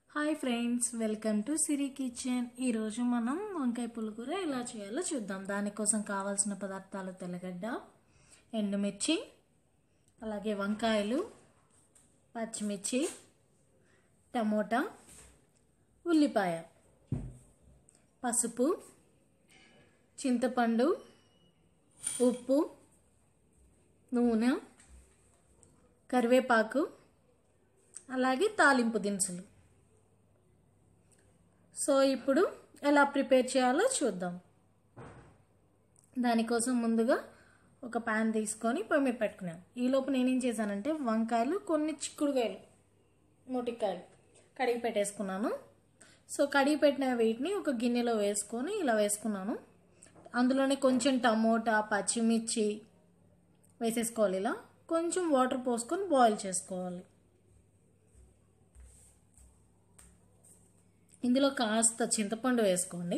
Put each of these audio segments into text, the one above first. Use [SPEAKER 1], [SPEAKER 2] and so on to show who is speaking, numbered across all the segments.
[SPEAKER 1] hi friends welcome to Siri kitchen ఈరోజు మనం వంకాయ పులుకూర ఎలా చేయాలో చూద్దాం దానికోసం కావాల్సిన పదార్థాలు తెల్లగడ్డ ఎండుమిర్చి అలాగే వంకాయలు పచ్చిమిర్చి టమోటా ఉల్లిపాయ పసుపు చింతపండు ఉప్పు నూనె కరివేపాకు అలాగే తాలింపు దినుసులు సో ఇప్పుడు ఎలా ప్రిపేర్ చేయాలో చూద్దాం దానికోసం ముందుగా ఒక ప్యాన్ తీసుకొని పొయ్యి మీద పెట్టుకున్నాను ఈలోపు నేనేం చేశానంటే వంకాయలు కొన్ని చిక్కుడుకాయలు మొటికాయలు కడిగి పెట్టేసుకున్నాను సో కడిగి పెట్టిన వీటిని ఒక గిన్నెలో వేసుకొని ఇలా వేసుకున్నాను అందులోనే కొంచెం టమోటా పచ్చిమిర్చి వేసేసుకోవాలి ఇలా కొంచెం వాటర్ పోసుకొని బాయిల్ చేసుకోవాలి ఇందులో కాస్త చింతపండు వేసుకోండి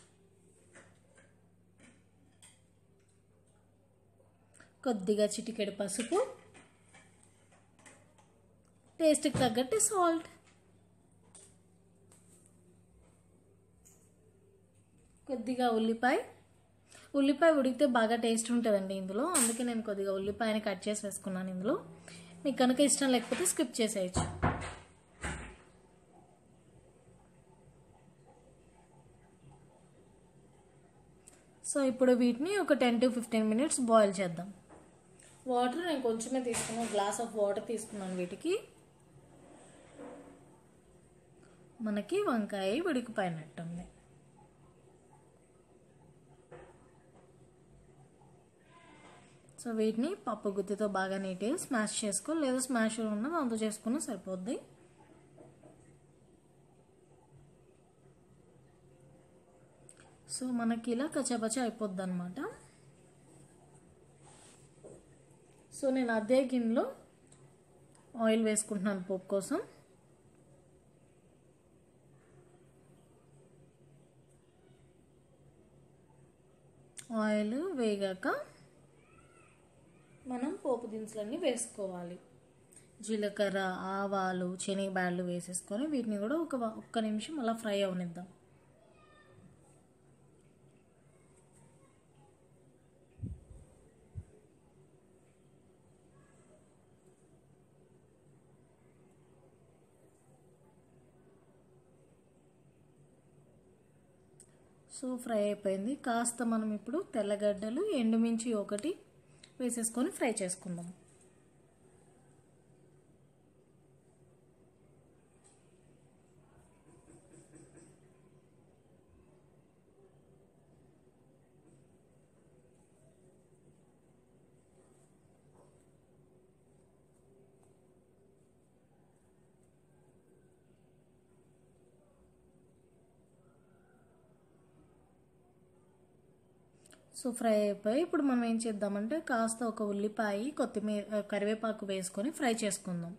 [SPEAKER 1] కొద్దిగా చిటికెడు పసుపు టేస్ట్కి తగ్గట్టు సాల్ట్ కొద్దిగా ఉల్లిపాయ ఉల్లిపాయ ఉడికితే బాగా టేస్ట్ ఉంటుందండి ఇందులో అందుకే నేను కొద్దిగా ఉల్లిపాయని కట్ చేసి వేసుకున్నాను ఇందులో మీకు కనుక ఇష్టం లేకపోతే స్కిప్ చేసేయచ్చు సో ఇప్పుడు వీటిని ఒక ten to fifteen minutes boil చేద్దాం వాటర్ నేను కొంచెమే తీసుకున్నాను గ్లాస్ ఆఫ్ వాటర్ తీసుకున్నాను వీటికి మనకి వంకాయ ఉడికిపోయినట్టుంది సో వీటిని పప్పు గుత్తితో బాగా నీట్గా స్మాష్ చేసుకో లేదా స్మాష్ ఉన్న దాంతో చేసుకున్నా సరిపోద్ది సో మనకి ఇలా కచ్చాపచ్చా అయిపోద్ది అనమాట సో నేను అదే గిన్నెలో ఆయిల్ వేసుకుంటున్నాను పోపు కోసం ఆయిల్ వేగాక మనం పోపు దినుసులన్నీ వేసుకోవాలి జీలకర్ర ఆవాలు శనగబ్యాళ్ళు వేసేసుకొని వీటిని కూడా ఒక ఒక్క నిమిషం అలా ఫ్రై అవనిద్దాం సో ఫ్రై అయిపోయింది కాస్త మనం ఇప్పుడు తెల్లగడ్డలు ఎండుమించి ఒకటి వేసేసుకొని ఫ్రై చేసుకుందాం సో ఫ్రై అయిపోయి ఇప్పుడు మనం ఏం చేద్దామంటే కాస్త ఒక ఉల్లిపాయ కొత్తిమీర కరివేపాకు వేసుకొని ఫ్రై చేసుకుందాం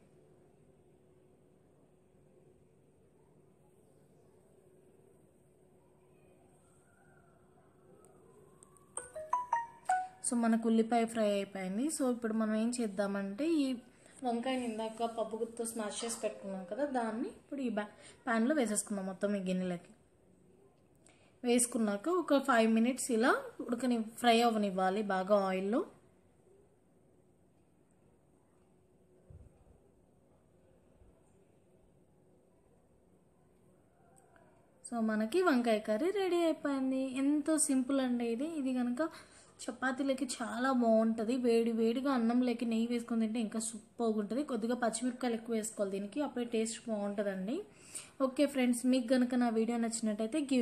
[SPEAKER 1] సో మనకు ఉల్లిపాయ ఫ్రై అయిపోయింది సో ఇప్పుడు మనం ఏం చేద్దామంటే ఈ వంకాయని ఇందాక పప్పు గుత్తో స్మాష్ చేసి పెట్టుకున్నాం కదా దాన్ని ఇప్పుడు ఈ బ్యా ప్యాన్లో వేసేసుకుందాం మొత్తం ఈ గిన్నెలకి వేసుకున్నాక ఒక ఫైవ్ మినిట్స్ ఇలా ఉడకని ఫ్రై అవ్వనివ్వాలి బాగా ఆయిల్లో సో మనకి వంకాయ కర్రీ రెడీ అయిపోయింది ఎంతో సింపుల్ అండి ఇది ఇది కనుక చపాతీలకి చాలా బాగుంటుంది వేడి వేడిగా అన్నంలోకి నెయ్యి వేసుకొని తింటే ఇంకా సూపర్గా ఉంటుంది కొద్దిగా పచ్చిమిరపకాయలు ఎక్కువ వేసుకోవాలి దీనికి అప్పుడే టేస్ట్ బాగుంటుందండి ఓకే ఫ్రెండ్స్ మీకు కనుక నా వీడియో నచ్చినట్టయితే గివ్